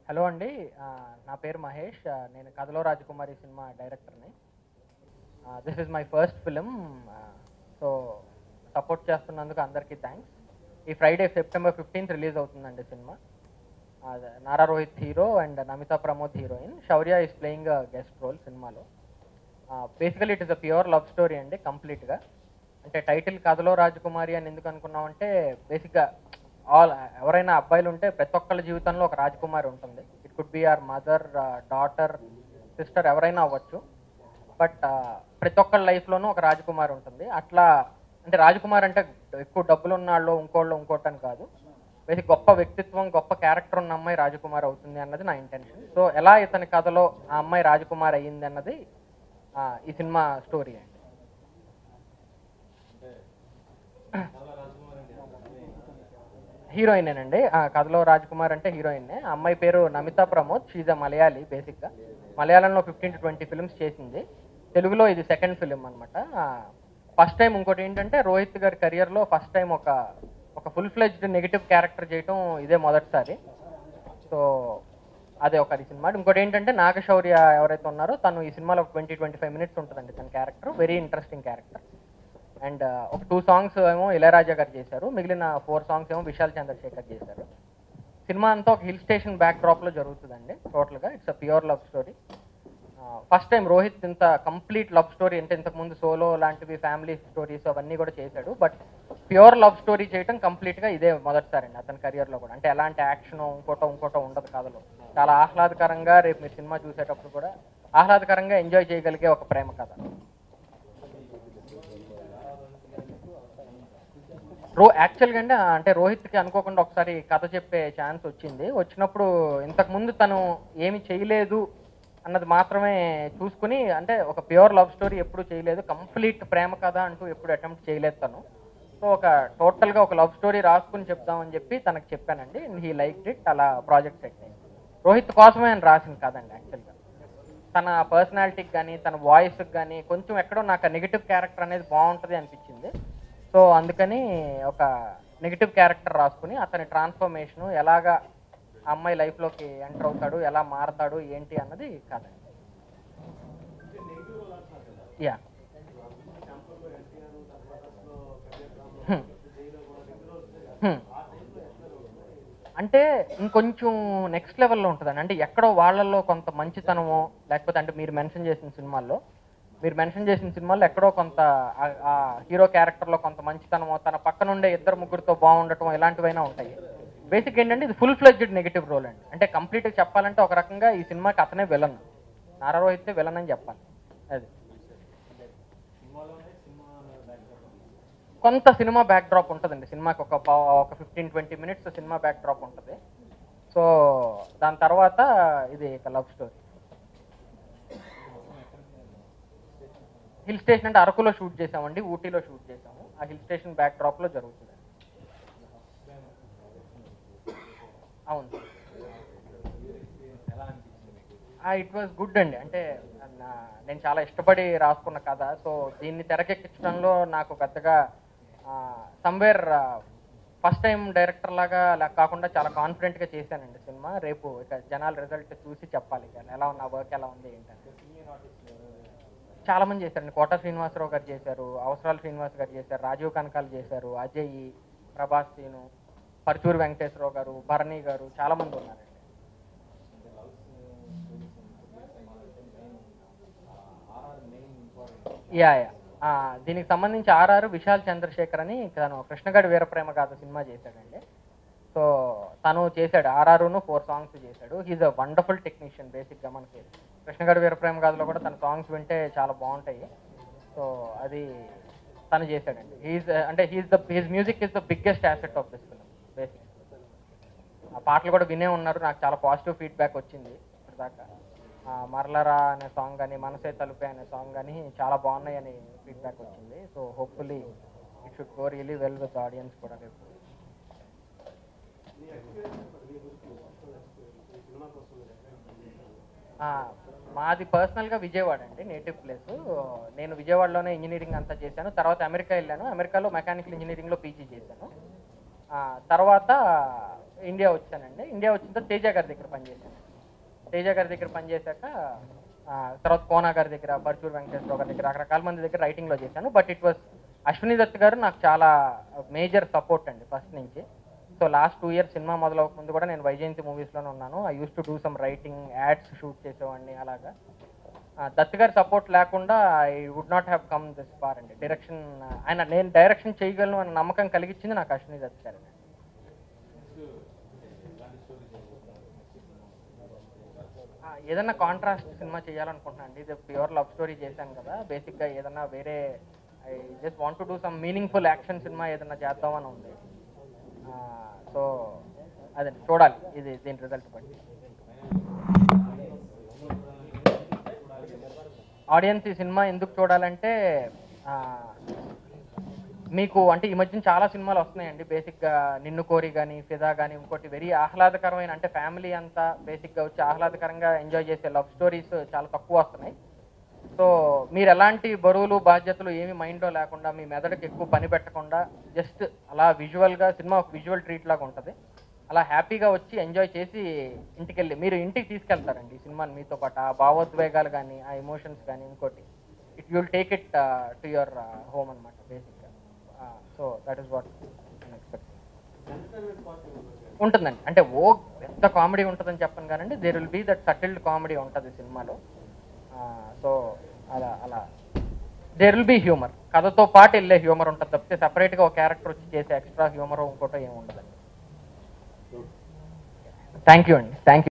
hello అండి ఆ, నా పేరు మహేష్ ఆ, నేను కథలో రాజకుమారి సినిమా డైరెక్టర్ని this is my first film so support చేస్తున్నందుకు అందరికీ థ్యాంక్స్ ఈ ఫ్రైడే సెప్టెంబర్ ఫిఫ్టీన్త్ రిలీజ్ అవుతుందండి సినిమా ఆ, Nara Rohit hero and Namitha Pramod heroine Shourya is playing guest role సినిమాలో basically it is a pure love story అండి కంప్లీట్గా అంటే టైటిల్ కథలో రాజకుమారి అని ఎందుకు అనుకున్నామంటే బేసిక్గా ఆల్ ఎవరైనా అబ్బాయిలు ఉంటే ప్రతి ఒక్కళ్ళ జీవితంలో ఒక రాజకుమారి ఉంటుంది it could be or mother daughter sister ఎవరైనా అవ్వచ్చు బట్ ప్రతి ఒక్కళ్ళ లైఫ్లోనూ ఒక రాజకుమారి ఉంటుంది అట్లా అంటే రాజకుమారి అంటే ఎక్కువ డబ్బులు ఉన్న వాళ్ళు ఇంకోళ్ళు ఇంకోటి అని కాదు బేసిక్ గొప్ప వ్యక్తిత్వం గొప్ప క్యారెక్టర్ ఉన్న అమ్మాయి రాజకుమారి అవుతుంది అన్నది నా ఇంటెన్షన్ సో ఎలా ఇతని కథలో ఆ అమ్మాయి రాజకుమారి అయ్యింది అన్నది ఆ, ఈ సినిమా స్టోరీ అండి హీరోయినేనండి ఆ కథలో రాజ్కుమార్ అంటే హీరోయిన్నే ఆ అమ్మాయి పేరు నమితా ప్రమోద్ షీజ్ అ మలయాళీ బేసిక్గా మలయాళంలో ఫిఫ్టీన్ టు ట్వంటీ ఫిల్మ్స్ చేసింది తెలుగులో ఇది సెకండ్ ఫిలిం అనమాట ఫస్ట్ టైం ఇంకోటి ఏంటంటే రోహిత్ గారి కెరియర్లో ఫస్ట్ టైం ఒక ఒక ఫుల్ ఫ్లెజ్డ్ నెగిటివ్ క్యారెక్టర్ చేయటం ఇదే మొదటిసారి సో అదే ఒక సినిమా ఇంకోటి ఏంటంటే నాగశౌర్య ఎవరైతే ఉన్నారో తను ఈ సినిమాలో ట్వంటీ ట్వంటీ ఫైవ్ మినిట్స్ ఉంటుందండి తన character very interesting character and ఒక టూ సాంగ్స్ ఏమో ఇళయరాజా గారు చేశారు మిగిలిన ఫోర్ సాంగ్స్ ఏమో విశాల్ చంద్రశేఖర్ చేశారు సినిమా అంతా ఒక హిల్ స్టేషన్ బ్యాక్ డ్రాప్లో జరుగుతుందండి టోటల్గా it's a pure love story first time Rohit ఇంత కంప్లీట్ లవ్ స్టోరీ అంటే ఇంతకుముందు సోలో లాంటివి ఫ్యామిలీ స్టోరీస్ అవన్నీ కూడా చేశాడు బట్ ప్యూర్ లవ్ స్టోరీ చేయటం కంప్లీట్గా ఇదే మొదటిసారి అండి అతని కెరియర్లో కూడా అంటే ఎలాంటి యాక్షన్ ఇంకోటో ఇంకోటో ఉండదు కథలో చాలా ఆహ్లాదకరంగా రేపు మీరు సినిమా చూసేటప్పుడు కూడా ఆహ్లాదకరంగా ఎంజాయ్ చేయగలిగే ఒక ప్రేమ కథ రో యాక్చువల్గా అండి అంటే రోహిత్కి అనుకోకుండా ఒకసారి కథ చెప్పే ఛాన్స్ వచ్చింది వచ్చినప్పుడు ఇంతకుముందు తను ఏమి చేయలేదు అన్నది మాత్రమే చూసుకుని అంటే ఒక ప్యూర్ లవ్ స్టోరీ ఎప్పుడు చేయలేదు కంప్లీట్ ప్రేమ కథ అంటూ ఎప్పుడు అటెంప్ట్ చేయలేదు తను సో ఒక టోటల్గా ఒక లవ్ స్టోరీ రాసుకుని చెప్దామని చెప్పి తనకు చెప్పానండి హీ లైక్ ఇట్ అలా ప్రాజెక్ట్ సెట్ అయింది రోహిత్ కోసమే ఆయన రాసిన కదండి యాక్చువల్గా తన పర్సనాలిటీకి కానీ తన వాయిస్కి కానీ కొంచెం ఎక్కడో నాకు నెగిటివ్ క్యారెక్టర్ అనేది బాగుంటుంది అనిపించింది సో అందుకని ఒక నెగిటివ్ క్యారెక్టర్ రాసుకుని అతని ట్రాన్స్ఫర్మేషన్ ఎలాగా ఆ అమ్మాయి లైఫ్లోకి ఎంటర్ అవుతాడు ఎలా మారతాడు ఏంటి అన్నది కథ యా అంటే ఇంకొంచెం నెక్స్ట్ లెవెల్లో ఉంటుందండి అంటే ఎక్కడో వాళ్ళల్లో కొంత మంచితనమో లేకపోతే అంటే మీరు మెన్షన్ చేసిన సినిమాల్లో మీరు మెన్షన్ చేసిన సినిమాల్లో ఎక్కడో కొంత ఆ- ఆ హీరో క్యారెక్టర్లో కొంత మంచితనమో తన పక్కన ఉండే ఇద్దరు ముగ్గురితో బాగుండటం ఇలాంటివైనా ఉంటాయి బేసిక్ ఏంటంటే ఇది ఫుల్ ఫ్లెడ్జ్డ్ నెగిటివ్ రోల్ అండి అంటే కంప్లీట్గా చెప్పాలంటే ఒక రకంగా ఈ సినిమాకి అతనే విలన్ నారా రోహిత్ విలన్ అని చెప్పాలి అది కొంత సినిమా బ్యాక్ డ్రాప్ ఉంటుందండి సినిమాకి ఒక పా- ఒక fifteen twenty minutes cinema backdrop ఉంటుంది సో దాని తర్వాత ఇది ఒక లవ్ స్టోరీ హిల్ స్టేషన్ అంటే అరకులో షూట్ చేసామండి ఊటీలో షూట్ చేసాము ఆ హిల్ స్టేషన్ బ్యాక్ డ్రాప్లో జరుగుతుంది అవును ఇట్ వాజ్ గుడ్ అండి అంటే నా- నేను చాలా ఇష్టపడి రాసుకున్న కథ సో దీన్ని తెరకెక్కించడంలో నాకు పెద్దగా సమ్వేర్ ఫస్ట్ టైం డైరెక్టర్ లాగా అలా కాకుండా చాలా కాన్ఫిడెంట్గా చేశానండి సినిమా రేపు ఇక జనాల రిజల్ట్ చూసి చెప్పాలి ఇక ఎలా ఉన్న వర్క్ ఎలా ఉంది ఏంటని చాలా మంది చేశారండి కోట శ్రీనివాసరావు గారు చేశారు అవసరాలు శ్రీనివాస్ గారు చేశారు రాజీవ్ కనకాలు చేశారు అజయ్ ప్రభాస్ సీను పరచూరు వెంకటేశ్వరరావు గారు భరణి గారు చాలా మంది ఉన్నారండి యా యా ఆ, దీనికి సంబంధించి ఆర్ఆర్ విశాల్ చంద్రశేఖర్ అని తను కృష్ణగడి వీరప్రేమ గాథ సినిమా చేశాడండి సో తను చేశాడు ఆర్ఆర్ను ఫోర్ సాంగ్స్ చేశాడు హీజ్ అ వండర్ఫుల్ టెక్నీషియన్ బేసిక్గా మనకి కృష్ణగడి వీరప్రేమ గాథలో కూడా తన సాంగ్స్ వింటే చాలా బాగుంటాయి సో అది తను చేశాడండి హీజ్ అంటే he's the he's music is the biggest asset of this film basic ఆ పాటలు కూడా వినే ఉన్నారు నాకు చాలా పాజిటివ్ ఫీడ్బ్యాక్ వచ్చింది ఇప్పటిదాకా ఆ, మరలరా అనే సాంగ్ కానీ మనసే తలుపే అనే సాంగ్ కానీ చాలా బాగున్నాయి అని ఫీడ్బ్యాక్ వచ్చింది so hopefully it should go really well with audience కూడా రేపు ఆ, మాది పర్సనల్గా విజయవాడ అండి నేటివ్ ప్లేస్ నేను విజయవాడలోనే ఇంజనీరింగ్ అంతా చేశాను తర్వాత అమెరికా వెళ్ళాను అమెరికాలో మెకానికల్ ఇంజనీరింగ్లో పీజీ చేశాను ఆ, తర్వాత ఇండియా వచ్చానండి ఇండియా వచ్చిన తర్వాత తేజ గారి దగ్గర పనిచేశాను తేజ గారి దగ్గర పనిచేశాక ఆ, తర్వాత కోనా గారి దగ్గర పర్చూర్ వెంకటేశ్వర గారి దగ్గర రకరకాల మంది దగ్గర రైటింగ్లో చేశాను but it was Ashwini Dutt గారు నాకు చాలా మేజర్ సపోర్ట్ అండి ఫస్ట్ నుంచి so last two years cinema మొదలవక ముందు కూడా నేను వైజయంతి మూవీస్లోనే ఉన్నాను I use to do some writing ads shoot చేసేవాడిని అలాగా ఆ, దత్ గారి సపోర్ట్ లేకుండా I would not have come this far అండి డైరెక్షన్ ఆయన నేను డైరెక్షన్ చేయగలను అన్న నమ్మకం కలిగించింది నాకు అశ్విని దత్ గారు ఆ, ఏదన్నా కాంట్రాస్ట్ సినిమా చేయాలనుకుంటున్నాను అండి ఇది ప్యూర్ లవ్ స్టోరీ చేశాను కదా బేసిక్గా ఏదన్నా వేరే I just want to do some meaningful action cinema ఏదన్నా చేద్దామని ఉంది సో అదే చూడాలి ఇది దీని రిజల్ట్ బట్టి ఆడియన్స్ ఈ సినిమా ఎందుకు చూడాలంటే ఆ, మీకు అంటే ఈ మధ్యన చాలా సినిమాలు వస్తున్నాయండి బేసిక్గా నిన్ను కోరి కానీ ఫిదా కానీ ఇంకోటి వెరీ ఆహ్లాదకరమైన అంటే ఫ్యామిలీ అంతా బేసిక్గా వచ్చి ఆహ్లాదకరంగా ఎంజాయ్ చేసే లవ్ స్టోరీస్ చాలా తక్కువ వస్తున్నాయి సో మీరు ఎలాంటి బరువులు బాధ్యతలు ఏమి మైండ్లో లేకుండా మీ మెదడుకి ఎక్కువ పని పెట్టకుండా జస్ట్ అలా విజువల్గా సినిమా ఒక విజువల్ ట్రీట్ లాగా ఉంటుంది అలా హ్యాపీగా వచ్చి ఎంజాయ్ చేసి ఇంటికి వెళ్ళి మీరు ఇంటికి తీసుకెళ్తారండి ఈ సినిమాని మీతో పాటు ఆ భావోద్వేగాలు కానీ ఆ ఎమోషన్స్ కానీ ఇంకోటి it you'll take it to your home అనమాట బేసిక్గా so that is what expect ఉంటుందండి అంటే ఓ పెద్ద కామెడీ ఉంటుందని చెప్పను కానండి there will be that subtle comedy ఉంటుంది సినిమాలో సో అలా అలా దేర్ విల్ బీ హ్యూమర్ కథతో పాటు వెళ్ళే హ్యూమర్ ఉంటుంది తప్పితే సపరేట్గా ఒక క్యారెక్టర్ వచ్చి చేసే ఎక్స్ట్రా హ్యూమర్ ఇంకోటో ఏమి ఉండదండి థ్యాంక్ యూ అండి థ్యాంక్ యూ